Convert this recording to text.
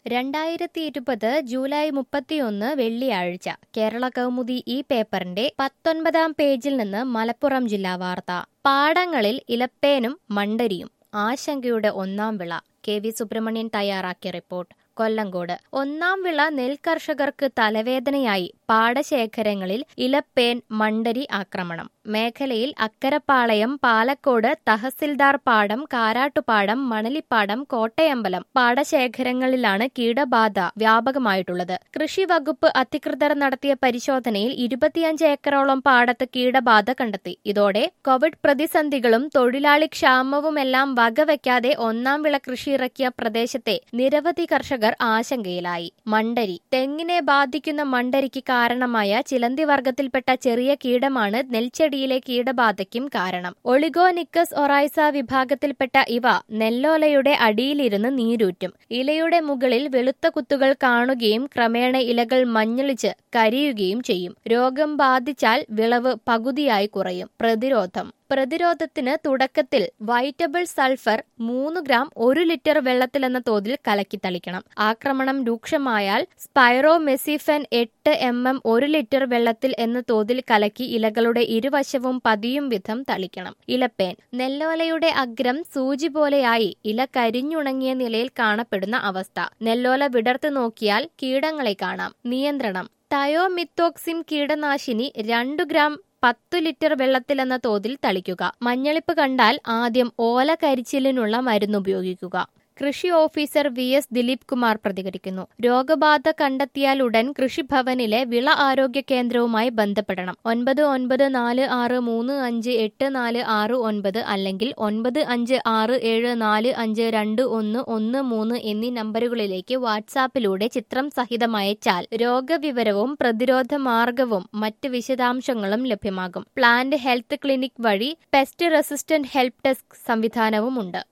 രണ്ടായിരത്തി ഇരുപത് ജൂലൈ മുപ്പത്തിയൊന്ന് വെള്ളിയാഴ്ച കേരള കൗമുദി ഈ പേപ്പറിന്റെ പത്തൊൻപതാം പേജിൽ നിന്ന് മലപ്പുറം ജില്ലാ വാർത്ത പാടങ്ങളിൽ ഇലപ്പേനും മണ്ടരിയും ആശങ്കയുടെ ഒന്നാം വിള കെ വി സുബ്രഹ്മണ്യൻ തയ്യാറാക്കിയ റിപ്പോർട്ട് കൊല്ലങ്കോട് ഒന്നാം വിള നെൽകർഷകർക്ക് തലവേദനയായി പാടശേഖരങ്ങളിൽ ഇലപ്പേൻ മണ്ടരി ആക്രമണം മേഖലയിൽ അക്കരപ്പാളയം പാലക്കോട് തഹസിൽദാർ പാടം കാരാട്ടുപാടം മണലിപ്പാടം കോട്ടയമ്പലം പാടശേഖരങ്ങളിലാണ് കീടബാധ വ്യാപകമായിട്ടുള്ളത് കൃഷി വകുപ്പ് അധികൃതർ നടത്തിയ പരിശോധനയിൽ ഇരുപത്തിയഞ്ച് ഏക്കറോളം പാടത്ത് കീടബാധ കണ്ടെത്തി ഇതോടെ കോവിഡ് പ്രതിസന്ധികളും തൊഴിലാളി ക്ഷാമവുമെല്ലാം വകവയ്ക്കാതെ ഒന്നാം വിള കൃഷി ഇറക്കിയ പ്രദേശത്തെ നിരവധി കർഷകർ ആശങ്കയിലായി മണ്ടരി തെങ്ങിനെ ബാധിക്കുന്ന മണ്ടരിക്ക് കാരണമായ ചിലന്തി വർഗത്തിൽപ്പെട്ട ചെറിയ കീടമാണ് നെൽച്ചെടിയിലെ കീടബാധയ്ക്കും കാരണം ഒളിഗോനിക്കസ് ഒറൈസ വിഭാഗത്തിൽപ്പെട്ട ഇവ നെല്ലോലയുടെ അടിയിലിരുന്ന് നീരൂറ്റും ഇലയുടെ മുകളിൽ വെളുത്ത കുത്തുകൾ കാണുകയും ക്രമേണ ഇലകൾ മഞ്ഞളിച്ച് കരിയുകയും ചെയ്യും രോഗം ബാധിച്ചാൽ വിളവ് പകുതിയായി കുറയും പ്രതിരോധം പ്രതിരോധത്തിന് തുടക്കത്തിൽ വൈറ്റബിൾ സൾഫർ മൂന്ന് ഗ്രാം ഒരു ലിറ്റർ വെള്ളത്തിലെന്ന തോതിൽ കലക്കി തളിക്കണം ആക്രമണം രൂക്ഷമായാൽ സ്പൈറോമെസിഫെൻ എട്ട് എം എം ഒരു ലിറ്റർ വെള്ളത്തിൽ എന്ന തോതിൽ കലക്കി ഇലകളുടെ ഇരുവശവും പതിയും വിധം തളിക്കണം ഇലപ്പേൻ നെല്ലോലയുടെ അഗ്രം സൂചി പോലെയായി ഇല കരിഞ്ഞുണങ്ങിയ നിലയിൽ കാണപ്പെടുന്ന അവസ്ഥ നെല്ലോല വിടർത്ത് നോക്കിയാൽ കീടങ്ങളെ കാണാം നിയന്ത്രണം തയോമിത്തോക്സിം കീടനാശിനി രണ്ടു ഗ്രാം പത്തു ലിറ്റർ വെള്ളത്തിലെന്ന തോതിൽ തളിക്കുക മഞ്ഞളിപ്പ് കണ്ടാൽ ആദ്യം ഓല കരിച്ചിലിനുള്ള മരുന്ന് ഉപയോഗിക്കുക കൃഷി officer V S Dileep Kumar പ്രതികരിക്കുന്നു രോഗബാധ കണ്ടെത്തിയാൽ ഉടൻ കൃഷിഭവനിലെ വിള ആരോഗ്യ കേന്ദ്രവുമായി ബന്ധപ്പെടണം ഒൻപത് ഒൻപത് നാല് ആറ് മൂന്ന് അഞ്ച് എട്ട് നാല് ആറ് ഒൻപത് അല്ലെങ്കിൽ ഒൻപത് അഞ്ച് ആറ് ഏഴ് നാല് അഞ്ച് രണ്ട് ഒന്ന് ഒന്ന് മൂന്ന് എന്നീ നമ്പറുകളിലേക്ക് വാട്സാപ്പിലൂടെ ചിത്രം സഹിതം അയച്ചാൽ രോഗവിവരവും പ്രതിരോധ മാർഗവും മറ്റ് വിശദാംശങ്ങളും ലഭ്യമാകും പ്ലാന്റ് ഹെൽത്ത് ക്ലിനിക് വഴി പെസ്റ്റ് റെസിസ്റ്റന്റ് ഹെൽപ്പ് ഡെസ്ക് സംവിധാനവുമുണ്ട്